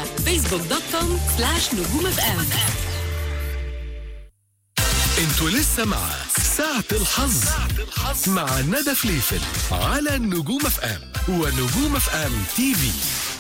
فيسبوك دوت كوم سلاش نجوم اف ام انتوا لسه مع ساعة الحظ مع ندى فليفل على نجوم اف ام ونجوم اف ام تي في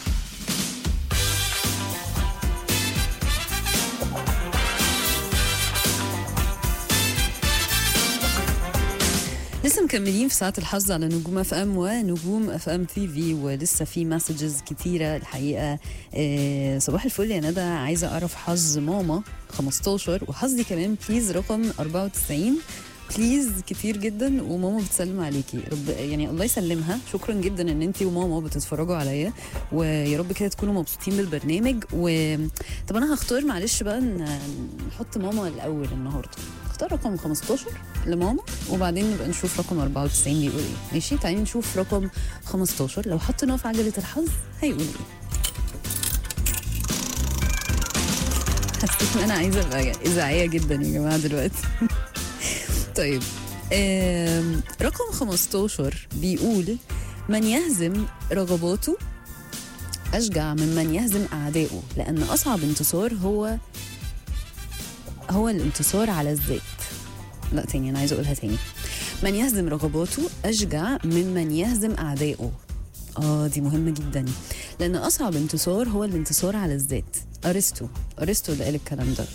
لسه مكملين في ساعة الحظ على نجوم اف ام ونجوم اف ام تي في ولسه في مسجز كتيرة الحقيقة آه صباح الفل يا ندى عايزة اعرف حظ ماما 15 وحظي كمان بليز رقم 94 بليز كتير جدا وماما بتسلم عليكي رب يعني الله يسلمها شكرا جدا ان انت وماما بتتفرجوا عليا ويا رب كده تكونوا مبسوطين بالبرنامج و طب انا هختار معلش بقى ن- نحط ماما الاول النهارده اختار رقم 15 لماما وبعدين نبقى نشوف رقم 94 بيقول ايه ماشي تعالي نشوف رقم 15 لو حطيناه في عجله الحظ هيقول ايه حسيت ان انا عايزه ابقى اذاعيه جدا يا جماعه دلوقتي طيب آم، رقم 15 بيقول من يهزم رغباته أشجع ممن يهزم أعدائه لأن أصعب انتصار هو هو الانتصار على الذات لا تاني أنا عايزة أقولها تاني من يهزم رغباته أشجع ممن يهزم أعدائه آه دي مهمة جدا لأن أصعب انتصار هو الانتصار على الذات أرسطو أرسطو اللي قال الكلام ده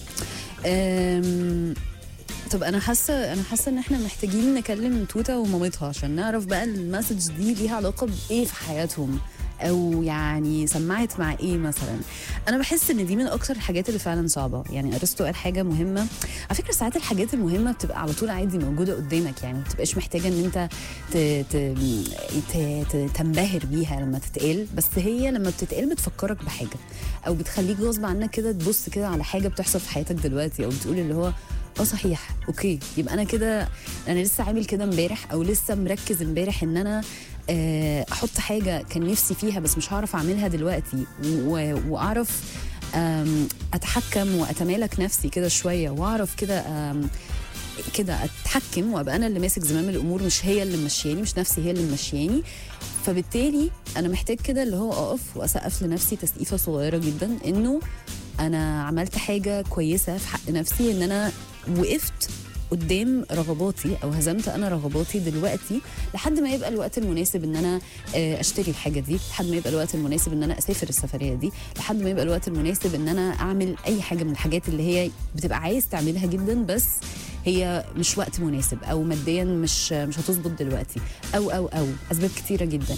أم... طب انا حاسه انا حاسه ان احنا محتاجين نكلم توته ومامتها عشان نعرف بقى المسج دي ليها علاقه بايه في حياتهم او يعني سمعت مع ايه مثلا انا بحس ان دي من اكتر الحاجات اللي فعلا صعبه يعني ارسطو قال حاجه مهمه على فكره ساعات الحاجات المهمه بتبقى على طول عادي موجوده قدامك يعني ما بتبقاش محتاجه ان انت ت... ت... ت... ت... تنبهر بيها لما تتقال بس هي لما بتتقال بتفكرك بحاجه او بتخليك غصب عنك كده تبص كده على حاجه بتحصل في حياتك دلوقتي او بتقول اللي هو اه صحيح اوكي يبقى انا كده انا لسه عامل كده امبارح او لسه مركز امبارح ان انا آه، احط حاجه كان نفسي فيها بس مش هعرف اعملها دلوقتي و- واعرف آم، اتحكم واتمالك نفسي كده شويه واعرف كده آم، كده اتحكم وابقى انا اللي ماسك زمام الامور مش هي اللي ممشياني مش نفسي هي اللي ممشياني فبالتالي انا محتاج كده اللي هو اقف واسقف لنفسي تسقيفه صغيره جدا انه انا عملت حاجه كويسه في حق نفسي ان انا وقفت قدام رغباتي او هزمت انا رغباتي دلوقتي لحد ما يبقى الوقت المناسب ان انا آه، اشتري الحاجه دي لحد ما يبقى الوقت المناسب ان انا اسافر السفريه دي لحد ما يبقى الوقت المناسب ان انا اعمل اي حاجه من الحاجات اللي هي بتبقى عايز تعملها جدا بس هي مش وقت مناسب او ماديا مش مش هتظبط دلوقتي او او او اسباب كتيره جدا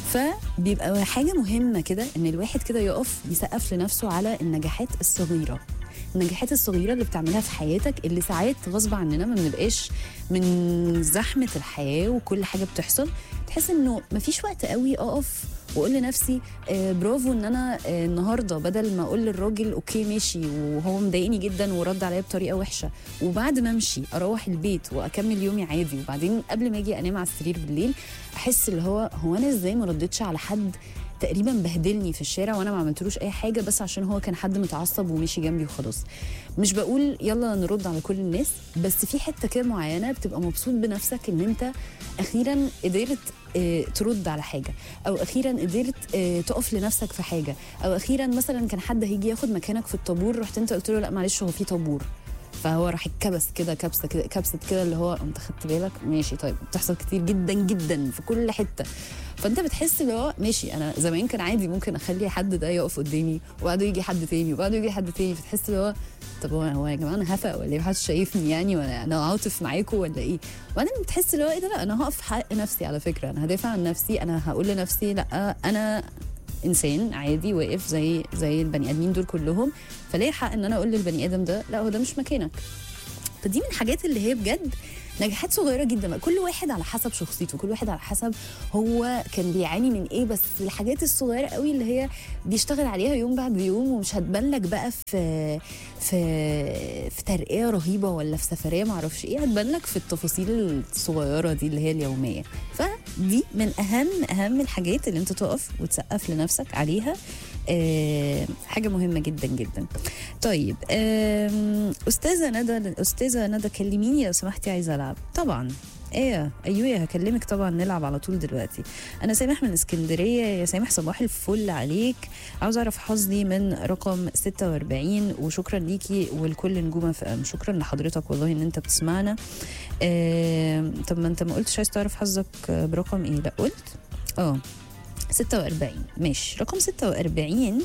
فبيبقى حاجه مهمه كده ان الواحد كده يقف يسقف لنفسه على النجاحات الصغيره النجاحات الصغيره اللي بتعملها في حياتك اللي ساعات غصب عننا ما بنبقاش من زحمه الحياه وكل حاجه بتحصل تحس انه مفيش وقت قوي اقف واقول لنفسي آه برافو ان انا آه النهارده بدل ما اقول للراجل اوكي ماشي وهو مضايقني جدا ورد عليا بطريقه وحشه وبعد ما امشي اروح البيت واكمل يومي عادي وبعدين قبل ما اجي انام على السرير بالليل احس اللي هو هو انا ازاي ما ردتش على حد تقريبا بهدلني في الشارع وانا ما عملتلوش اي حاجه بس عشان هو كان حد متعصب ومشي جنبي وخلاص مش بقول يلا نرد على كل الناس بس في حته كده معينه بتبقى مبسوط بنفسك ان انت اخيرا قدرت آه، ترد على حاجه او اخيرا قدرت آه، تقف لنفسك في حاجه او اخيرا مثلا كان حد هيجي ياخد مكانك في الطابور رحت انت قلت له لا معلش هو في طابور فهو راح اتكبس كده كبسه كده كبسه كده اللي هو انت خدت بالك ماشي طيب بتحصل كتير جدا جدا في كل حته فانت بتحس اللي هو ماشي انا زمان كان عادي ممكن اخلي حد ده يقف قدامي وبعده يجي حد تاني وبعده يجي حد تاني فتحس اللي هو طب هو هو يا جماعه انا هفق ولا ايه محدش شايفني يعني ولا انا عاطف معاكم ولا ايه وبعدين بتحس اللي هو ايه ده لا انا هقف في حق نفسي على فكره انا هدافع عن نفسي انا هقول لنفسي لا انا انسان عادي واقف زي زي البني ادمين دول كلهم فليه حق ان انا اقول للبني ادم ده لا هو ده مش مكانك فدي من الحاجات اللي هي بجد نجاحات صغيره جدا بقى. كل واحد على حسب شخصيته كل واحد على حسب هو كان بيعاني من ايه بس الحاجات الصغيره قوي اللي هي بيشتغل عليها يوم بعد يوم ومش هتبان لك بقى في في في ترقيه رهيبه ولا في سفريه معرفش ايه هتبان لك في التفاصيل الصغيره دي اللي هي اليوميه فدي من اهم اهم الحاجات اللي انت تقف وتسقف لنفسك عليها آه حاجه مهمه جدا جدا طيب آم، استاذه ندى استاذه ندى كلميني لو سمحتي عايزه العب طبعا ايه ايوه هكلمك طبعا نلعب على طول دلوقتي انا سامح من اسكندريه يا سامح صباح الفل عليك عاوز اعرف حظي من رقم 46 وشكرا ليكي ولكل نجوم في ام شكرا لحضرتك والله ان انت بتسمعنا آه طب ما انت ما قلتش عايز تعرف حظك برقم ايه لا قلت اه 46 ماشي رقم 46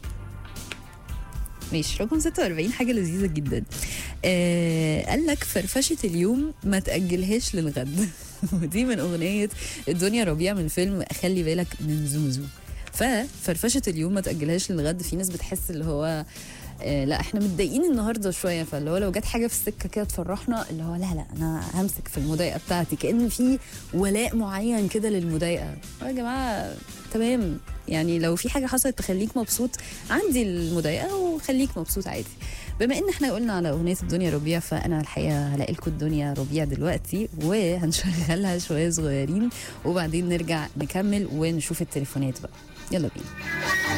ماشي رقم 46 حاجة لذيذة جدا آه قال لك فرفشة اليوم ما تأجلهاش للغد ودي من أغنية الدنيا ربيع من فيلم خلي بالك من زوزو ففرفشة اليوم ما تأجلهاش للغد في ناس بتحس اللي هو آه لا احنا متضايقين النهارده شويه فاللي هو لو جت حاجه في السكه كده تفرحنا اللي هو لا لا انا همسك في المضايقه بتاعتي كان في ولاء معين كده للمضايقه يا جماعه تمام يعني لو في حاجه حصلت تخليك مبسوط عندي المضايقه وخليك مبسوط عادي بما ان احنا قلنا على اغنيه الدنيا ربيع فانا الحقيقه هلاقي لكم الدنيا ربيع دلوقتي وهنشغلها شويه صغيرين وبعدين نرجع نكمل ونشوف التليفونات بقى يلا بينا